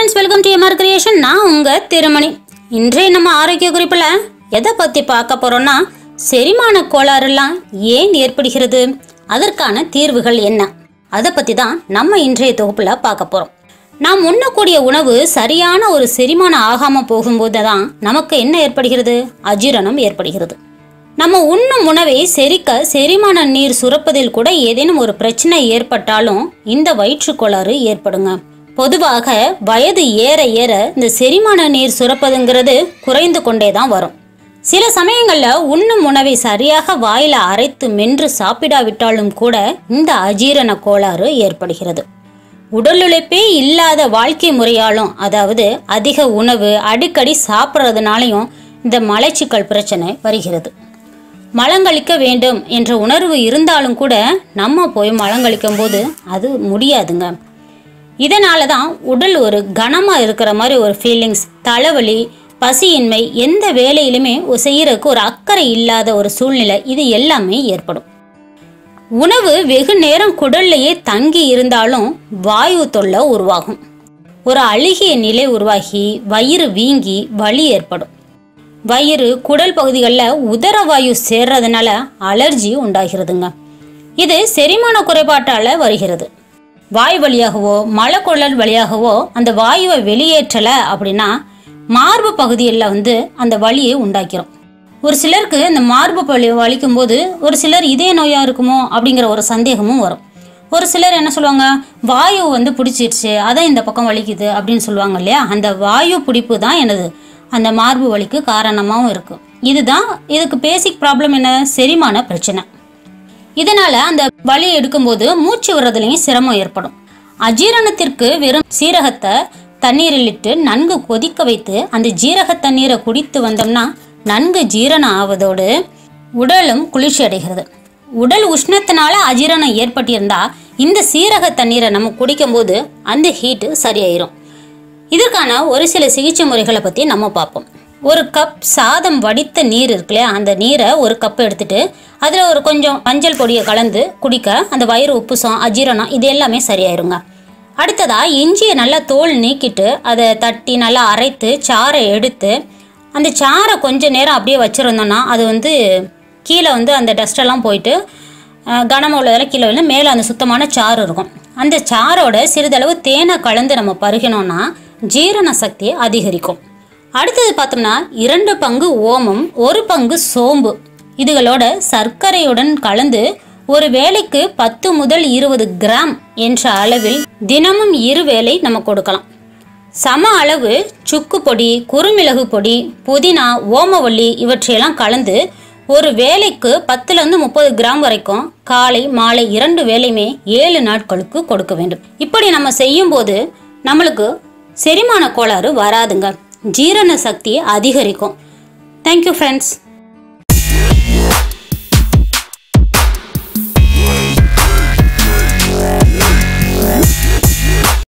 friends welcome to MR creation நான் உங்கள் திருமணி இன்றைய நம்ம ஆரோக்கிய குறிப்பில் எதை பற்றி பார்க்க போகிறோம்னா செரிமான கோளாறுலாம் ஏன் ஏற்படுகிறது அதற்கான தீர்வுகள் என்ன அதை பற்றி தான் நம்ம இன்றைய தொகுப்பில் பார்க்க போகிறோம் நாம் உண்ணக்கூடிய உணவு சரியான ஒரு செரிமானம் ஆகாமல் போகும்போது தான் நமக்கு என்ன ஏற்படுகிறது அஜீரணம் ஏற்படுகிறது நம்ம உண்ணும் உணவை செரிக்க செரிமான நீர் சுரப்பதில் கூட ஏதேனும் ஒரு பிரச்சனை ஏற்பட்டாலும் இந்த வயிற்றுக் கோளாறு ஏற்படுங்க பொதுவாக வயது ஏற ஏற இந்த செரிமான நீர் சுரப்பதுங்கிறது குறைந்து கொண்டே தான் வரும் சில சமயங்களில் உண்ணும் உணவை சரியாக வாயில அரைத்து மென்று சாப்பிடாவிட்டாலும் கூட இந்த அஜீரண கோளாறு ஏற்படுகிறது உடல் உழைப்பே இல்லாத வாழ்க்கை முறையாலும் அதாவது அதிக உணவு அடிக்கடி சாப்பிட்றதுனாலையும் இந்த மலச்சிக்கல் பிரச்சனை வருகிறது மலங்கழிக்க வேண்டும் என்ற உணர்வு இருந்தாலும் கூட நம்ம போய் மலங்கழிக்கும் போது அது முடியாதுங்க இதனால தான் உடல் ஒரு கனமாக இருக்கிற மாதிரி ஒரு ஃபீலிங்ஸ் தலைவலி பசியின்மை எந்த வேலையிலுமே செய்யறதுக்கு ஒரு அக்கறை இல்லாத ஒரு சூழ்நிலை இது எல்லாமே ஏற்படும் உணவு வெகு நேரம் குடல்லையே தங்கி இருந்தாலும் வாயு தொல்லை உருவாகும் ஒரு அழுகிய நிலை உருவாகி வயிறு வீங்கி வலி ஏற்படும் வயிறு குடல் பகுதிகளில் உதரவாயு சேர்றதுனால அலர்ஜி உண்டாகிறதுங்க இது செரிமான குறைபாட்டால் வருகிறது வாய் வழியாகவோ மலக்குழல் வழியாகவோ அந்த வாயுவை வெளியேற்றலை அப்படின்னா மார்பு பகுதியில் வந்து அந்த வலியை உண்டாக்கிறோம் ஒரு சிலருக்கு இந்த மார்பு வலி வலிக்கும் போது ஒரு சிலர் இதய நோயாக இருக்குமோ அப்படிங்கிற ஒரு சந்தேகமும் வரும் ஒரு சிலர் என்ன சொல்லுவாங்க வாயு வந்து பிடிச்சிருச்சு அதான் இந்த பக்கம் வலிக்குது அப்படின்னு சொல்லுவாங்க இல்லையா அந்த வாயு பிடிப்பு தான் எனது அந்த மார்பு வலிக்கு காரணமாகவும் இருக்கும் இதுதான் இதுக்கு பேசிக் ப்ராப்ளம் என்ன செரிமான பிரச்சனை இதனால அந்த வலி எடுக்கும்போது மூச்சு விடுறதுலையும் சிரமம் ஏற்படும் அஜீரணத்திற்கு வெறும் சீரகத்தை தண்ணீரில் இட்டு நன்கு கொதிக்க வைத்து அந்த ஜீரக தண்ணீரை குடித்து வந்தோம்னா நன்கு ஜீரணம் ஆவதோடு உடலும் குளிர்ச்சி அடைகிறது உடல் உஷ்ணத்தினால அஜீரணம் ஏற்பட்டிருந்தா இந்த சீரக தண்ணீரை நம்ம குடிக்கும்போது அந்த ஹீட்டு சரியாயிரும் இதற்கான ஒரு சில சிகிச்சை முறைகளை பற்றி நம்ம பார்ப்போம் ஒரு கப் சாதம் வடித்த நீர் இருக்கு இல்லையா அந்த நீரை ஒரு கப் எடுத்துட்டு அதில் ஒரு கொஞ்சம் மஞ்சள் பொடியை கலந்து குடிக்க அந்த வயிறு உப்புசம் அஜீரணம் இது எல்லாமே சரியாயிருங்க அடுத்ததா இஞ்சியை நல்லா தோல் நீக்கிட்டு அதை தட்டி நல்லா அரைத்து சாறை எடுத்து அந்த சாறை கொஞ்ச நேரம் அப்படியே வச்சுருந்தோன்னா அது வந்து கீழே வந்து அந்த டஸ்டெல்லாம் போயிட்டு அஹ், கனமா உள்ளதெல்லாம் கீழே விழுந்து மேலே அந்த சுத்தமான சாறு இருக்கும் அந்த சாரோட சிறிதளவு தேனை கலந்து நம்ம பருகினோம்னா ஜீரண சக்தி அதிகரிக்கும் அடுத்தது பார்த்தோம்னா இரண்டு பங்கு ஓமம் ஒரு பங்கு சோம்பு இதுகளோட சர்க்கரையுடன் கலந்து ஒரு வேளைக்கு பத்து முதல் இருபது கிராம் என்ற அளவில் தினமும் இரு வேளை நம்ம கொடுக்கலாம் சம அளவு சுக்கு பொடி குறுமிளகு பொடி புதினா ஓமவல்லி இவற்றையெல்லாம் கலந்து ஒரு வேளைக்கு பத்துலேருந்து முப்பது கிராம் வரைக்கும் காலை மாலை இரண்டு வேளையுமே ஏழு நாட்களுக்கு கொடுக்க வேண்டும் இப்படி நம்ம செய்யும்போது நம்மளுக்கு செரிமான கோளாறு வராதுங்க ஜீரண சக்தி அதிகரிக்கும் தேங்க்யூ ஃப்ரெண்ட்ஸ்